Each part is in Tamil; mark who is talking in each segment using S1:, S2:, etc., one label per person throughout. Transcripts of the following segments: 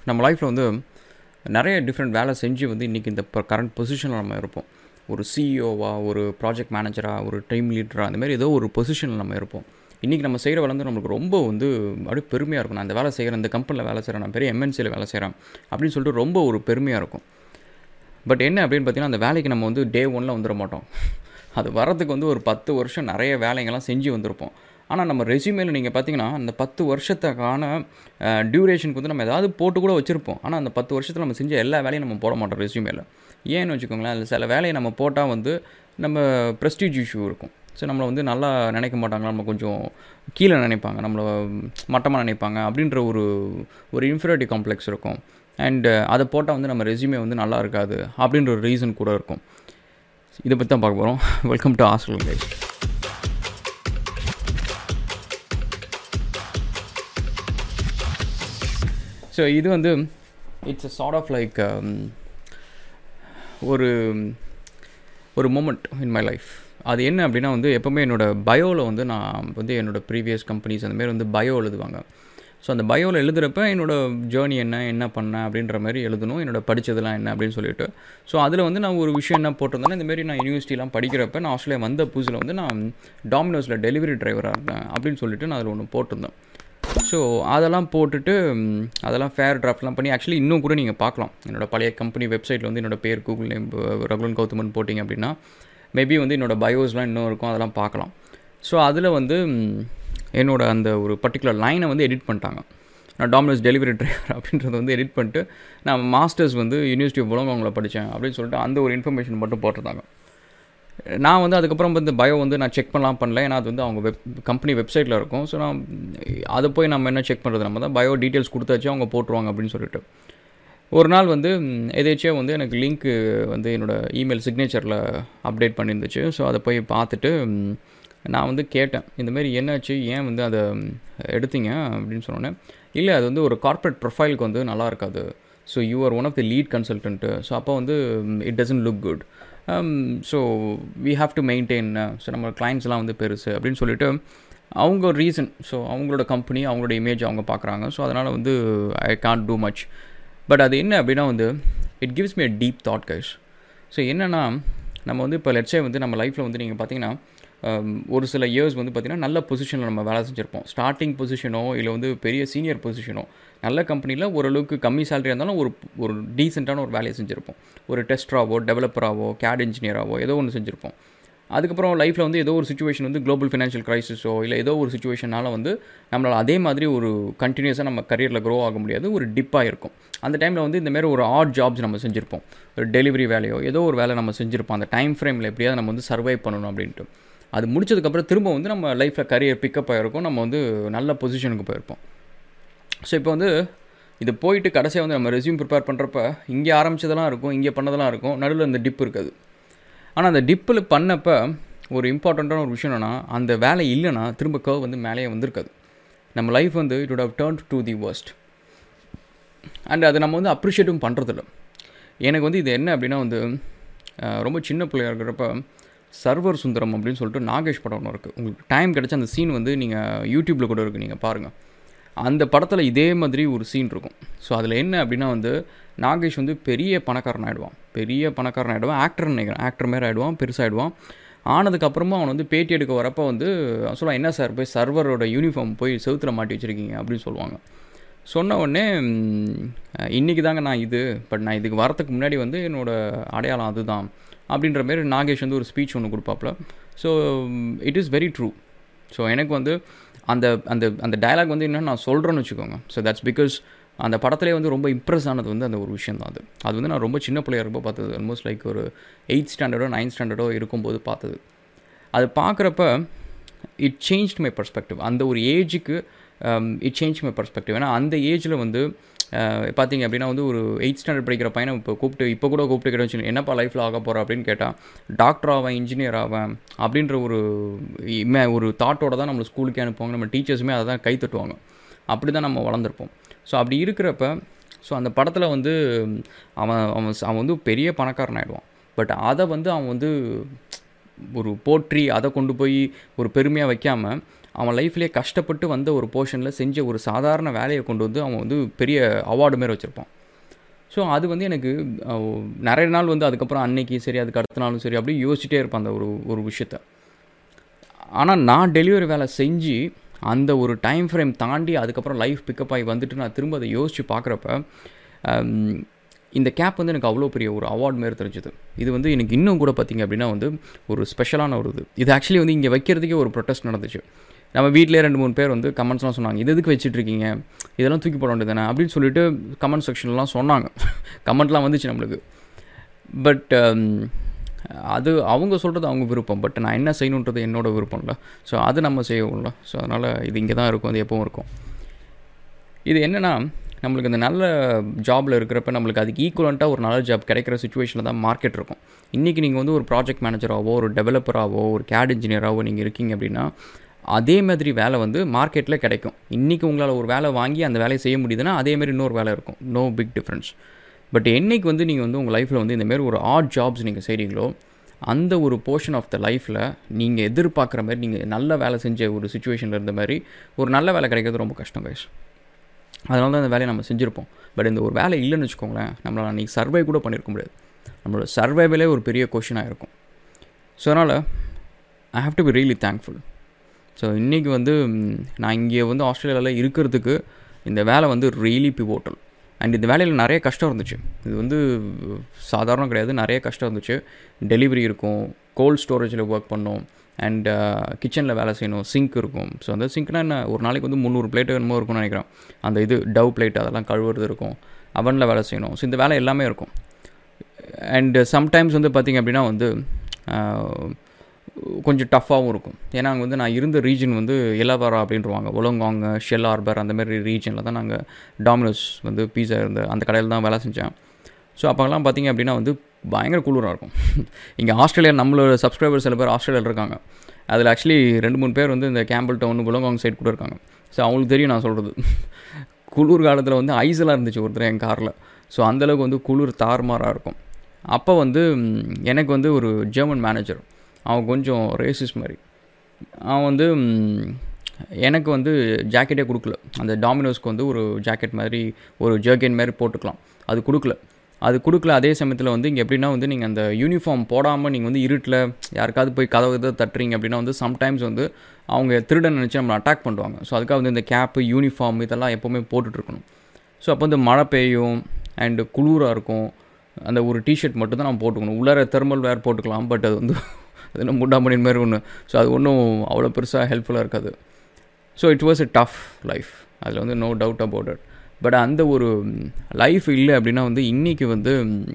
S1: நம்ம லைஃப்பில் வந்து நிறைய டிஃப்ரெண்ட் வேலை செஞ்சு வந்து இன்றைக்கி இந்த கரண்ட் பொசிஷனில் நம்ம இருப்போம் ஒரு சிஇஓவா ஒரு ப்ராஜெக்ட் மேனேஜராக ஒரு டீம் லீடராக அந்த மாதிரி ஏதோ ஒரு பொசிஷனில் நம்ம இருப்போம் இன்றைக்கி நம்ம செய்கிற வேலை வந்து நம்மளுக்கு ரொம்ப வந்து அப்படியே பெருமையாக இருக்கும் நான் இந்த வேலை செய்கிறேன் இந்த கம்பெனியில் வேலை செய்கிறேன் நான் பெரிய எம்என்சியில் வேலை செய்கிறேன் அப்படின்னு சொல்லிட்டு ரொம்ப ஒரு பெருமையாக இருக்கும் பட் என்ன அப்படின்னு பார்த்தீங்கன்னா அந்த வேலைக்கு நம்ம வந்து டே ஒனில் வந்துட மாட்டோம் அது வரதுக்கு வந்து ஒரு பத்து வருஷம் நிறைய வேலைங்கள்லாம் செஞ்சு வந்திருப்போம் ஆனால் நம்ம ரெசியூமேல நீங்கள் பார்த்தீங்கன்னா அந்த பத்து வருஷத்துக்கான டியூரேஷனுக்கு வந்து நம்ம ஏதாவது போட்டு கூட வச்சுருப்போம் ஆனால் அந்த பத்து வருஷத்தில் நம்ம செஞ்ச எல்லா வேலையும் நம்ம போட மாட்டோம் ரெசியூமேல ஏன்னு வச்சுக்கோங்களேன் அதில் சில வேலையை நம்ம போட்டால் வந்து நம்ம ப்ரெஸ்டீஜ் இஷ்யூ இருக்கும் ஸோ நம்மளை வந்து நல்லா நினைக்க மாட்டாங்க நம்ம கொஞ்சம் கீழே நினைப்பாங்க நம்மளை மட்டமாக நினைப்பாங்க அப்படின்ற ஒரு ஒரு இன்ஃபீரியாரிட்டி காம்ப்ளெக்ஸ் இருக்கும் அண்டு அதை போட்டால் வந்து நம்ம ரெசியூமே வந்து நல்லா இருக்காது அப்படின்ற ஒரு ரீசன் கூட இருக்கும் இதை பற்றி தான் பார்க்க போகிறோம் welcome to hostel guys so இது வந்து it's a sort of like ஒரு ஒரு மூமெண்ட் இன் மை லைஃப் அது என்ன அப்படின்னா வந்து எப்போவுமே என்னோடய பயோவில் வந்து நான் வந்து என்னோடய ப்ரீவியஸ் கம்பெனிஸ் அந்தமாரி வந்து பயோ எழுதுவாங்க ஸோ அந்த பயோவில் எழுதுகிறப்ப என்னோடய ஜேர்னி என்ன என்ன பண்ணேன் அப்படின்ற மாதிரி எழுதணும் என்னோட படித்ததெல்லாம் என்ன அப்படின்னு சொல்லிட்டு ஸோ அதில் வந்து நான் ஒரு விஷயம் என்ன போட்டிருந்தேன்னா இந்தமாரி நான் யூனிவர்சிட்டிலாம் படிக்கிறப்ப நான் ஆஸ்திரேலியா வந்த புதுசில் வந்து நான் டாமினோஸில் டெலிவரி டிரைவராக இருந்தேன் அப்படின்னு சொல்லிட்டு நான் அதில் ஒன்று போட்டிருந்தேன் ஸோ அதெல்லாம் போட்டுட்டு அதெல்லாம் ஃபேர் ட்ராஃப்ட்லாம் பண்ணி ஆக்சுவலி இன்னும் கூட நீங்கள் பார்க்கலாம் என்னோடய பழைய கம்பெனி வெப்சைட்டில் வந்து என்னோடய பேர் கூகுள் நேம் ரகுலன் கௌதமன் போட்டிங்க அப்படின்னா மேபி வந்து என்னோடய பயோஸ்லாம் இன்னும் இருக்கும் அதெல்லாம் பார்க்கலாம் ஸோ அதில் வந்து என்னோட அந்த ஒரு பர்டிகுலர் லைனை வந்து எடிட் பண்ணிட்டாங்க நான் டாமினோஸ் டெலிவரி டிரைவர் அப்படின்றத வந்து எடிட் பண்ணிட்டு நான் மாஸ்டர்ஸ் வந்து யூனிவர்சிட்டி ஆஃப் உலகங்களை படித்தேன் அப்படின்னு சொல்லிட்டு அந்த ஒரு இன்ஃபர்மேஷன் மட்டும் போட்டிருந்தாங்க நான் வந்து அதுக்கப்புறம் வந்து பயோ வந்து நான் செக் பண்ணலாம் பண்ணல ஏன்னா அது வந்து அவங்க வெப் கம்பெனி வெப்சைட்டில் இருக்கும் ஸோ நான் அதை போய் நம்ம என்ன செக் பண்ணுறது நம்ம தான் பயோ டீட்டெயில்ஸ் கொடுத்தாச்சு அவங்க போட்டுருவாங்க அப்படின்னு சொல்லிட்டு ஒரு நாள் வந்து எதேச்சியாக வந்து எனக்கு லிங்க்கு வந்து என்னோடய இமெயில் சிக்னேச்சரில் அப்டேட் பண்ணியிருந்துச்சு ஸோ அதை போய் பார்த்துட்டு நான் வந்து கேட்டேன் இந்தமாரி என்னாச்சு ஏன் வந்து அதை எடுத்தீங்க அப்படின்னு சொன்னோன்னே இல்லை அது வந்து ஒரு கார்ப்பரேட் ப்ரொஃபைலுக்கு வந்து நல்லா இருக்காது so you are one of the lead consultant so அப்போ வந்து it doesn't look good so we have to maintain so நம்ம கிளைண்ட்ஸ்லாம் வந்து பெருசு அப்படின்னு சொல்லிட்டு அவங்க ரீசன் ஸோ அவங்களோட கம்பெனி அவங்களோட இமேஜ் அவங்க பார்க்குறாங்க ஸோ அதனால் வந்து I can't do much but அது என்ன அப்படின்னா வந்து it gives me a deep thought guys so என்னென்னா நம்ம வந்து இப்போ லெட்ஸே வந்து நம்ம லைஃப்பில் வந்து நீங்கள் பார்த்தீங்கன்னா ஒரு சில இயர்ஸ் வந்து பார்த்திங்கன்னா நல்ல பொசிஷனில் நம்ம வேலை செஞ்சுருப்போம் ஸ்டார்டிங் பொசிஷனோ இல்லை வந்து பெரிய சீனியர் பொசிஷனோ நல்ல கம்பெனியில் ஓரளவுக்கு கம்மி சேலரி இருந்தாலும் ஒரு ஒரு டீசெண்டான ஒரு வேலையை செஞ்சுருப்போம் ஒரு டெஸ்டராகவோ டெவலப்பராகவோ கேட் இன்ஜினியராகவோ ஏதோ ஒன்று செஞ்சுருப்போம் அதுக்கப்புறம் லைஃப்பில் வந்து ஏதோ ஒரு சுச்சுவேஷன் வந்து குளோபல் ஃபினான்ஷியல் க்ரைசிஸோ இல்லை ஏதோ ஒரு சுச்சுவேஷனால் வந்து நம்மளால் அதே மாதிரி ஒரு கண்டினியூஸாக நம்ம கரியரில் க்ரோ ஆக முடியாது ஒரு டிப்பாக இருக்கும் அந்த டைமில் வந்து இந்தமாரி ஒரு ஆட் ஜாப்ஸ் நம்ம செஞ்சுருப்போம் ஒரு டெலிவரி வேலையோ ஏதோ ஒரு வேலை நம்ம செஞ்சுருப்போம் அந்த டைம் ஃப்ரேமில் எப்படியாவது நம்ம வந்து சர்வை பண்ணணும் அப்படின்ட்டு அது முடிச்சதுக்கப்புறம் திரும்ப வந்து நம்ம லைஃப்பில் கரியர் பிக்கப் ஆகிருக்கும் நம்ம வந்து நல்ல பொசிஷனுக்கு போயிருப்போம் ஸோ இப்போ வந்து இது போயிட்டு கடைசியாக வந்து நம்ம ரெஸ்யூம் ப்ரிப்பேர் பண்ணுறப்ப இங்கே ஆரம்பித்ததெல்லாம் இருக்கும் இங்கே பண்ணதெல்லாம் இருக்கும் நடுவில் இந்த டிப் இருக்காது ஆனால் அந்த டிப்பில் பண்ணப்போ ஒரு இம்பார்ட்டண்ட்டான ஒரு விஷயம் என்னென்னா அந்த வேலை இல்லைன்னா திரும்ப கர்வ் வந்து மேலேயே வந்திருக்காது நம்ம லைஃப் வந்து it would have turn to the worst and அதை நம்ம வந்து அப்ரிஷியேட்டும் பண்ணுறதில்ல எனக்கு வந்து இது என்ன அப்படின்னா வந்து ரொம்ப சின்ன பிள்ளையாக இருக்கிறப்ப சர்வர் சுந்தரம் அப்படின்னு சொல்லிட்டு நாகேஷ் படம் ஒன்று இருக்குது உங்களுக்கு டைம் கிடச்ச அந்த சீன் வந்து நீங்கள் யூடியூப்பில் கூட இருக்குது நீங்கள் பாருங்கள் அந்த படத்தில் இதே மாதிரி ஒரு சீன் இருக்கும் ஸோ அதில் என்ன அப்படின்னா வந்து நாகேஷ் வந்து பெரிய பணக்காரன் ஆகிடுவான் பெரிய பணக்காரன் ஆகிடுவான் ஆக்டர்னு நினைக்கிறேன் ஆக்டர் மாரி ஆகிடுவான் பெருசாகிடுவான் ஆனதுக்கப்புறமா அவன் வந்து பேட்டி எடுக்க வரப்போ வந்து சொல்லுவான் என்ன சார் போய் சர்வரோட யூனிஃபார்ம் போய் செவுத்தில் மாட்டி வச்சுருக்கீங்க அப்படின்னு சொல்லுவாங்க சொன்ன உடனே இன்றைக்கி தாங்க நான் இது பட் நான் இதுக்கு வரத்துக்கு முன்னாடி வந்து என்னோடய அடையாளம் அதுதான் அப்படின்ற மாரி நாகேஷ் வந்து ஒரு ஸ்பீச் ஒன்று கொடுப்பாப்புல so it is very true so எனக்கு வந்து அந்த அந்த அந்த டைலாக் வந்து என்ன நான் சொல்கிறேன்னு வச்சுக்கோங்க ஸோ தட்ஸ் பிகாஸ் அந்த படத்துலேயே வந்து ரொம்ப இம்ப்ரெஸ் ஆனது வந்து அந்த ஒரு விஷயம் தான் அது அது வந்து நான் ரொம்ப சின்ன பிள்ளையாக இருப்போ பார்த்தது ஆல்மோஸ்ட் லைக் ஒரு எயித் ஸ்டாண்டர்டோ நைன்த் ஸ்டாண்டர்டோ இருக்கும்போது பார்த்தது அது பார்க்குறப்ப இட் சேஞ்ச் மை பர்ஸ்பெக்டிவ் அந்த ஒரு ஏஜுக்கு இட் சேஞ்ச் மை பர்ஸ்பெக்டிவ் ஏன்னா அந்த ஏஜில் வந்து பார்த்தீங்க அப்படின்னா வந்து ஒரு எயிட் ஸ்டாண்டர்ட் படிக்கிற பையனை இப்போ கூப்பிட்டு இப்போ கூட கூப்பிட்டு கிட்ட வச்சு என்னப்பா லைஃப்பில் ஆக போகிற அப்படின்னு கேட்டால் டாக்டர் ஆவேன் இன்ஜினியர் ஆவேன் அப்படின்ற ஒரு இமே ஒரு தாட்டோட தான் நம்மளை ஸ்கூலுக்கே அனுப்புவாங்க நம்ம டீச்சர்ஸுமே அதை தான் கை தட்டுவாங்க அப்படி தான் நம்ம வளர்ந்துருப்போம் ஸோ அப்படி இருக்கிறப்ப ஸோ அந்த படத்தில் வந்து அவன் அவன் அவன் வந்து பெரிய பணக்காரன் ஆகிடுவான் பட் அதை வந்து அவன் வந்து ஒரு போற்றி அதை கொண்டு போய் ஒரு பெருமையாக வைக்காமல் அவன் லைஃப்லேயே கஷ்டப்பட்டு வந்த ஒரு போர்ஷனில் செஞ்ச ஒரு சாதாரண வேலையை கொண்டு வந்து அவன் வந்து பெரிய அவார்டு மாரி வச்சுருப்பான் ஸோ அது வந்து எனக்கு அஹ், நிறைய நாள் வந்து அதுக்கப்புறம் அன்னைக்கு சரி அதுக்கு அடுத்த நாளும் சரி அப்படியே யோசிச்சிட்டே இருப்பேன் அந்த ஒரு ஒரு விஷயத்த ஆனால் நான் டெலிவரி வேலை செஞ்சு அந்த ஒரு டைம் ஃப்ரேம் தாண்டி அதுக்கப்புறம் லைஃப் பிக்கப் ஆகி வந்துட்டு நான் திரும்ப அதை யோசித்து பார்க்குறப்ப இந்த கேப் வந்து எனக்கு அவ்வளோ பெரிய ஒரு அவார்ட் மாரி தெரிஞ்சுது இது வந்து எனக்கு இன்னும் கூட பார்த்தீங்க அப்படின்னா வந்து ஒரு ஸ்பெஷலான ஒரு இது இது ஆக்சுவலி வந்து இங்கே வைக்கிறதுக்கே ஒரு ப்ரொட்டஸ்ட் நடந்துச்சு நம்ம வீட்டிலே ரெண்டு மூணு பேர் வந்து கமெண்ட்ஸ்லாம் சொன்னாங்க இது எதுக்கு வச்சுட்டு இருக்கீங்க இதெல்லாம் தூக்கி போட வேண்டியது தானே அப்படின்னு சொல்லிட்டு கமெண்ட் செக்ஷன்லாம் சொன்னாங்க கமெண்ட்லாம் வந்துச்சு நம்மளுக்கு பட் அது அவங்க சொல்கிறது அவங்க விருப்பம் பட் நான் என்ன செய்யணுன்றது என்னோட விருப்பம் இல்லை ஸோ அது நம்ம செய்யணும்ல ஸோ அதனால் இது இங்கே தான் இருக்கும் அது எப்பவும் இருக்கும் இது என்னென்னா நம்மளுக்கு இந்த நல்ல ஜாபில் இருக்கிறப்ப நம்மளுக்கு அதுக்கு ஈக்குவலண்ட்டாக ஒரு நல்ல ஜாப் கிடைக்கிற சுச்சுவேஷனில் தான் மார்க்கெட் இருக்கும் இன்றைக்கி நீங்கள் வந்து ஒரு ப்ராஜெக்ட் மேனேஜராகவோ ஒரு டெவலப்பராகவோ ஒரு கேட் இன்ஜினியராகவோ நீங்கள் இருக்கீங்க அப்படின்னா அதே மாதிரி வேலை வந்து மார்க்கெட்டில் கிடைக்கும் இன்றைக்கி உங்களால் ஒரு வேலை வாங்கி அந்த வேலையை செய்ய முடியுதுன்னா அதே மாதிரி இன்னொரு வேலை இருக்கும் நோ பிக் டிஃப்ரென்ஸ் பட் என்னைக்கு வந்து நீங்கள் வந்து உங்கள் லைஃப்பில் வந்து இந்தமாரி ஒரு ஆட் ஜாப்ஸ் நீங்கள் செய்கிறீங்களோ அந்த ஒரு போர்ஷன் ஆஃப் த லைஃப்பில் நீங்கள் எதிர்பார்க்குற மாதிரி நீங்கள் நல்ல வேலை செஞ்ச ஒரு சுச்சுவேஷனில் இருந்த மாதிரி ஒரு நல்ல வேலை கிடைக்கிறது ரொம்ப கஷ்டம் கைஸ் அதனால தான் அந்த வேலையை நம்ம செஞ்சுருப்போம் பட் இந்த ஒரு வேலை இல்லைன்னு வச்சுக்கோங்களேன் நம்மளால் அன்றைக்கி சர்வை கூட பண்ணியிருக்க முடியாது நம்மளோட சர்வைவலே ஒரு பெரிய கொஷினாக இருக்கும் ஸோ அதனால் I have to be really thankful so இன்றைக்கி வந்து ம், நான் இங்கே வந்து ஆஸ்திரேலியாவில் இருக்கிறதுக்கு இந்த வேலை வந்து ரியலி பிவோட்டல் அண்ட் இந்த வேலையில் நிறைய கஷ்டம் இருந்துச்சு இது வந்து சாதாரணம் கிடையாது நிறைய கஷ்டம் இருந்துச்சு டெலிவரி இருக்கும் கோல்ட் ஸ்டோரேஜில் ஒர்க் பண்ணோம் அண்ட் கிச்சனில் வேலை செய்யணும் சிங்க் இருக்கும் ஸோ அந்த சிங்க்னா என்ன ஒரு நாளைக்கு வந்து முந்நூறு பிளேட் என்னமோ இருக்கும்னு நினைக்கிறேன் அந்த இது டவ் பிளேட் அதெல்லாம் கழுவுறது இருக்கும் அவனில் வேலை செய்யணும் ஸோ இந்த வேலை எல்லாமே இருக்கும் அண்டு சம்டைம்ஸ் வந்து பார்த்திங்க அப்படின்னா வந்து ஆஹ், கொஞ்சம் டஃப்பாகவும் இருக்கும் ஏன்னா அங்கே வந்து நான் இருந்த ரீஜன் வந்து இலவரா அப்படின்றவாங்க உலங்காங்க ஷெல் ஆர்பர் அந்த மாதிரி ரீஜனில் தான் நாங்கள் டாமினோஸ் வந்து பீஸா இருந்த அந்த கடையில் தான் வேலை செஞ்சேன் ஸோ அப்போல்லாம் பார்த்தீங்க அப்படின்னா வந்து பயங்கர குளிராக இருக்கும் இங்கே ஆஸ்திரேலியா நம்மளோட சப்ஸ்கிரைபர் சில பேர் ஆஸ்திரேலியாவில் இருக்காங்க அதில் ஆக்சுவலி ரெண்டு மூணு பேர் வந்து இந்த கேம்பிள் டவுன் புலங்காங் சைடு கூட இருக்காங்க ஸோ அவங்களுக்கு தெரியும் நான் சொல்கிறது குளிர் காலத்தில் வந்து ஐஸெல்லாம் இருந்துச்சு ஒருத்தர் என் காரில் ஸோ அந்தளவுக்கு வந்து குளிர் தாறுமாறாக இருக்கும் அப்போ வந்து ம், எனக்கு வந்து ஒரு ஜெர்மன் மேனேஜர் அவன் கொஞ்சம் ரேசிஸ் மாதிரி அவன் வந்து ம், எனக்கு வந்து ஜாக்கெட்டே கொடுக்கல அந்த டாமினோஸ்க்கு வந்து ஒரு ஜாக்கெட் மாதிரி ஒரு ஜர்கென் மாதிரி போட்டுக்கலாம் அது கொடுக்கல அது கொடுக்கல அதே சமயத்தில் வந்து இங்கே எப்படின்னா வந்து நீங்கள் அந்த யூனிஃபார்ம் போடாமல் நீங்கள் வந்து இருட்டில் யாருக்காவது போய் கதவு இதை தட்டுறீங்க அப்படின்னா வந்து சம்டைம்ஸ் வந்து அவங்க திருடன் நினச்சி நம்மளை அட்டாக் பண்ணுவாங்க ஸோ அதுக்காக வந்து இந்த கேப்பு யூனிஃபார்ம் இதெல்லாம் எப்போவுமே போட்டுட்ருக்கணும் ஸோ அப்போ வந்து மழை பெய்யும் அண்டு குளிராக இருக்கும் அந்த ஒரு டிஷர்ட் மட்டும் தான் நம்ம போட்டுக்கணும் உள்ளார தெர்மல் வேர் போட்டுக்கலாம் பட் அது வந்து அது என்ன முண்டாமணின் மாதிரி ஒன்று ஸோ அது ஒன்றும் அவ்வளோ பெருசாக ஹெல்ப்ஃபுல்லாக இருக்காது so it was a tough life அதில் வந்து no doubt about it but அந்த ஒரு லைஃப் இல்லை அப்படின்னா வந்து இன்றைக்கி வந்து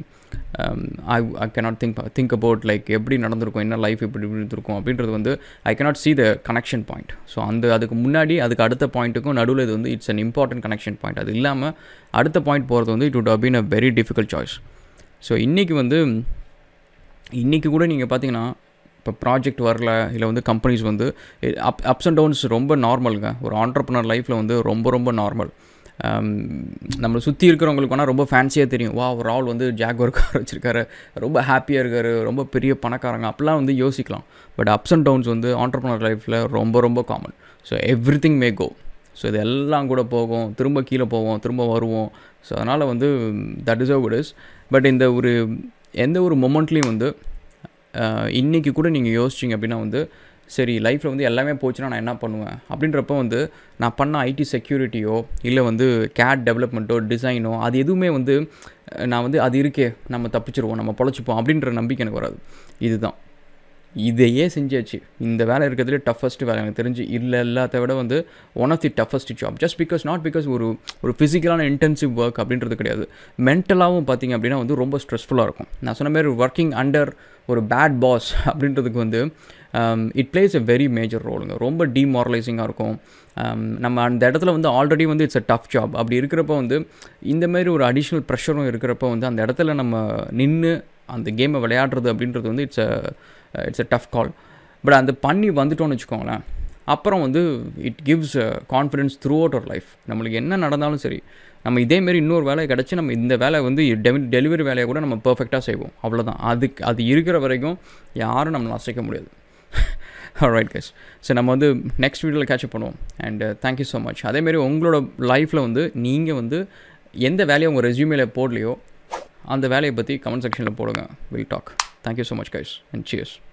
S1: I I cannot think think about like எப்படி நடந்திருக்கும் என்ன லைஃப் எப்படி இப்படி இருந்திருக்கும் அப்படின்றது வந்து I cannot see the connection point so அந்த அதுக்கு முன்னாடி அதுக்கு அடுத்த பாயிண்ட்டுக்கும் நடுவில் இது வந்து it's an important connection point அது இல்லாமல் அடுத்த பாயிண்ட் போகிறது வந்து it would have been a very difficult choice so இன்றைக்கி வந்து இன்றைக்கி கூட நீங்கள் பார்த்தீங்கன்னா இப்போ ப்ராஜெக்ட் வரல இல்லை வந்து கம்பெனிஸ் வந்து அப் அப்ஸ் அண்ட் டவுன்ஸ் ரொம்ப நார்மலுங்க ஒரு ஆண்டர்பனர் லைஃப்பில் வந்து ரொம்ப ரொம்ப நார்மல் நம்மளை சுற்றி இருக்கிறவங்களுக்கு வேணால் ரொம்ப ஃபேன்சியாக தெரியும் வா ஒரு ஆள் வந்து ஜாக்வர் கார் வச்சுருக்காரு ரொம்ப ஹாப்பியாக இருக்காரு ரொம்ப பெரிய பணக்காரங்க அப்படிலாம் வந்து யோசிக்கலாம் பட் அப்ஸ் அண்ட் டவுன்ஸ் வந்து ஆண்டர்பனர் லைஃப்பில் ரொம்ப ரொம்ப common so everything may go so இது எல்லாம் கூட போகும் திரும்ப கீழே போவோம் திரும்ப வருவோம் ஸோ அதனால் வந்து that is uh is but இந்த ஒரு எந்த ஒரு மொமெண்ட்லேயும் வந்து இன்றைக்கி கூட நீங்கள் யோசிச்சிங்க அப்படின்னா வந்து சரி லைஃப்பில் வந்து எல்லாமே போச்சுன்னா நான் என்ன பண்ணுவேன் அப்படின்றப்ப வந்து நான் பண்ண ஐடி செக்யூரிட்டியோ இல்லை வந்து கேட் டெவலப்மெண்ட்டோ டிசைனோ அது எதுவுமே வந்து அஹ், நான் வந்து அது இருக்கே நம்ம தப்பிச்சிருவோம் நம்ம பொழைச்சிப்போம் அப்படின்ற நம்பிக்கை எனக்கு வராது இதுதான் இதையே செஞ்சாச்சு இந்த வேலை இருக்கிறதுல டஃபஸ்ட் வேலை எனக்கு தெரிஞ்சு இல்லை எல்லாத்த விட வந்து one of the toughest job just because not because ஒரு ஒரு ஃபிசிக்கலான இன்டென்சிவ் ஒர்க் அப்படின்றது கிடையாது மென்டலாகவும் பார்த்தீங்க அப்படின்னா வந்து ரொம்ப ஸ்ட்ரெஸ்ஃபுல்லாக இருக்கும் நான் சொன்ன மாதிரி ஒர்க்கிங் அண்டர் ஒரு பேட் பாஸ் அப்படின்றதுக்கு வந்து it plays a very major ரோலுங்க ரொம்ப டீமாரலைசிங்காக இருக்கும் Um, நம்ம அந்த இடத்துல வந்து ஆல்ரெடி வந்து இட்ஸ் அ டஃப் ஜாப் அப்படி இருக்கிறப்ப வந்து இந்த மாதிரி ஒரு அடிஷ்னல் ப்ரெஷரும் இருக்கிறப்ப வந்து அந்த இடத்துல நம்ம நின்று அந்த கேமை விளையாடுறது அப்படின்றது வந்து it's a it's a tough call but அந்த பண்ணி வந்துட்டோம்னு வச்சுக்கோங்களேன் அப்புறம் வந்து it gives confidence throughout our life நம்மளுக்கு என்ன நடந்தாலும் சரி நம்ம இதேமாரி இன்னொரு வேலை கிடச்சி நம்ம இந்த வேலை வந்து டெலிவரி வேலையை கூட நம்ம பர்ஃபெக்டாக செய்வோம் அவ்வளோதான் அதுக்கு அது இருக்கிற வரைக்கும் யாரும் நம்மளை அசைக்க முடியாது ரைட் கைஸ் ஸோ நம்ம வந்து நெக்ஸ்ட் வீடியோவில் கேட்சப் பண்ணுவோம் அண்ட் தேங்க்யூ ஸோ மச் அதேமாரி உங்களோட லைஃப்பில் வந்து நீங்கள் வந்து எந்த வேலையை உங்கள் ரெஸ்யூமேல போடலையோ அந்த வேலையை பற்றி கமெண்ட் செக்ஷனில் போடுங்க will talk thank you so much guys and cheers